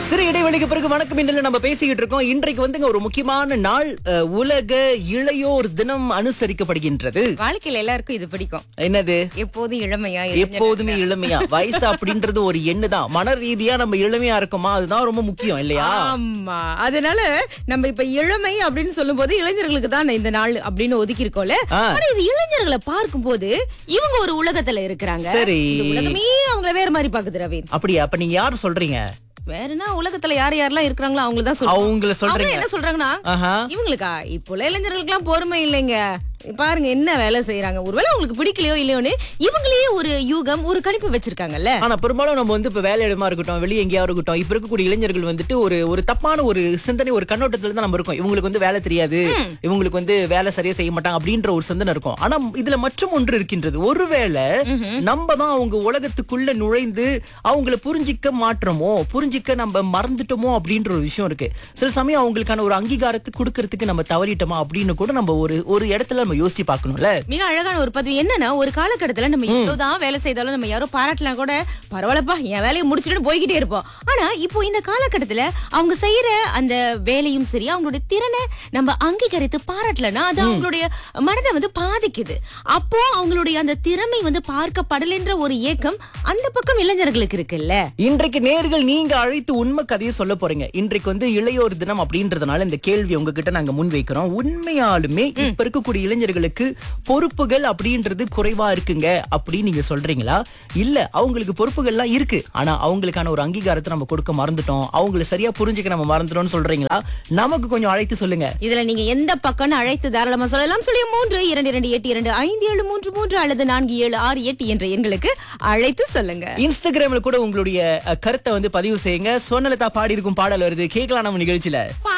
சிறு இடைவெளிக்கு பிறகு வணக்கம் இன்றில் நம்ம பேசிக்கிட்டு இருக்கோம் இன்றைக்கு வந்துங்க ஒரு முக்கியமான நாள் அஹ், உலக இளையோர் தினம் அனுசரிக்கப்படுகின்றது வாழ்க்கையில எல்லாருக்கும் இது பிடிக்கும் என்னது எப்போதும் இளமையா இளைஞர் எப்போதுமே இளமையா வயசு அப்படின்றது ஒரு எண்ணு தான் மன ரீதியா நம்ம இளமையா இருக்கோமா அதுதான் ரொம்ப முக்கியம் இல்லையா ஆமா அதனால நம்ம இப்ப இளமை அப்படின்னு சொல்லும் போது இளைஞர்களுக்கு தான் இந்த நாள் அப்படின்னு ஒதுக்கி இருக்கோம்ல ஆ. ஆனா இது இளைஞர்களை பார்க்கும்போது இவங்க ஒரு உலகத்துல இருக்கிறாங்க சரி. இந்த உலகமே அவங்கள வேற மாதிரி பாக்குது ரவீன் அப்படியா அப்ப நீங்க யார் சொல்றீங்க வேறனா உலகத்துல யார் யாரெல்லாம் இருக்கிறாங்களோ அவங்கள தான் சொல்றோம் அவங்கள அவங்க சொல்றீங்க என்ன சொல்றாங்கன்னா ஆஹா இவங்களுக்கா இப்போ உள்ள இளைஞர்களுக்கு எல்லாம் பொறுமை இல்லைங்க பாருங்க என்ன வேலை செய்யறாங்க ஒருவேளை அவங்களுக்கு பிடிக்கலையோ இல்லையோன்னு இவங்களே ஒரு யூகம் ஒரு கணிப்பு வச்சிருக்காங்கல்ல ஆனா பெரும்பாலும் நம்ம வந்து இப்ப வேலை இடமா இருக்கட்டும் வெளியே எங்கேயா இருக்கட்டும் இப்ப இருக்கக்கூடிய இளைஞர்கள் வந்துட்டு ஒரு ஒரு தப்பான ஒரு சிந்தனை ஒரு கண்ணோட்டத்துல தான் நம்ம இருக்கோம் இவங்களுக்கு வந்து வேலை தெரியாது இவங்களுக்கு வந்து வேலை சரியா செய்ய மாட்டாங்க அப்படின்ற ஒரு சிந்தனை இருக்கும் ஆனா இதுல மற்றும் ஒன்று இருக்கின்றது ஒருவேளை நம்ம தான் அவங்க உலகத்துக்குள்ள நுழைந்து அவங்கள புரிஞ்சிக்க மாற்றமோ புரிஞ்சிக்க நம்ம மறந்துட்டோமோ அப்படின்ற ஒரு விஷயம் இருக்கு சில சமயம் அவங்களுக்கான ஒரு அங்கீகாரத்தை கொடுக்கறதுக்கு நம்ம தவறிட்டோமா அப்படின்னு கூட நம்ம ஒரு ஒரு இடத்துல நம்ம யோசிச்சு பார்க்கணும்ல மிக அழகான ஒரு பதிவு என்னன்னா ஒரு காலகட்டத்துல நம்ம எவ்வளவுதான் வேலை செய்தாலும் நம்ம யாரோ பாராட்டலாம் கூட பரவாயில்லப்பா என் வேலையை முடிச்சுட்டு போய்கிட்டே இருப்போம் ஆனா இப்போ இந்த காலகட்டத்துல அவங்க செய்யற அந்த வேலையும் சரி அவங்களுடைய திறனை நம்ம அங்கீகரித்து பாராட்டலன்னா அது அவங்களுடைய மனதை வந்து பாதிக்குது அப்போ அவங்களுடைய அந்த திறமை வந்து பார்க்கப்படலைன்ற ஒரு ஏக்கம் அந்த பக்கம் இளைஞர்களுக்கு இருக்குல்ல இன்றைக்கு நேர்கள் நீங்க அழைத்து உண்மை கதையை சொல்ல போறீங்க இன்றைக்கு வந்து இளையோர் தினம் அப்படின்றதுனால இந்த கேள்வி உங்ககிட்ட நாங்க முன் வைக்கிறோம் உண்மையாலுமே இப்ப இருக்கக்கூடிய இளைஞர்களுக்கு பொறுப்புகள் அப்படின்றது குறைவா இருக்குங்க அப்படின்னு நீங்க சொல்றீங்களா இல்ல அவங்களுக்கு பொறுப்புகள்லாம் இருக்கு ஆனா அவங்களுக்கான ஒரு அங்கீகாரத்தை நம்ம கொடுக்க மறந்துட்டோம் அவங்களை சரியா புரிஞ்சுக்க நம்ம மறந்துட்டோம்னு சொல்றீங்களா நமக்கு கொஞ்சம் அழைத்து சொல்லுங்க இதுல நீங்க எந்த பக்கம்னு அழைத்து தாராளமா சொல்லலாம் சொல்லி மூன்று இரண்டு இரண்டு எட்டு இரண்டு ஐந்து ஏழு மூன்று மூன்று அல்லது நான்கு ஏழு ஆறு எட்டு என்ற எண்களுக்கு அழைத்து சொல்லுங்க இன்ஸ்டாகிராம்ல கூட உங்களுடைய அஹ், கருத்தை வந்து பதிவு செய்யுங்க சொன்னலதா பாடி இருக்கும் பாடல் வருது கேட்கலாம் நம்ம நிகழ்ச்சியில